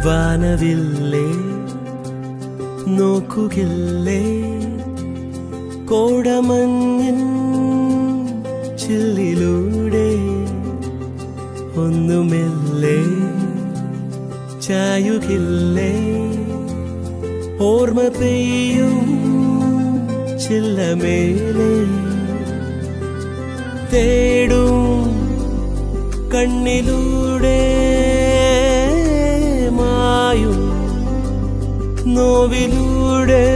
വാനവില്ലേ നോക്കുകില്ലേ കോടമഞ്ഞിൻ ചില്ലിലൂടെ ഒന്നുമില്ലേ ചായുകില്ലേ ഓർമ്മ പെയ്യും ചില്ലമേലെ തേടും കണ്ണിലൂടെ മായും നോവിലൂടെ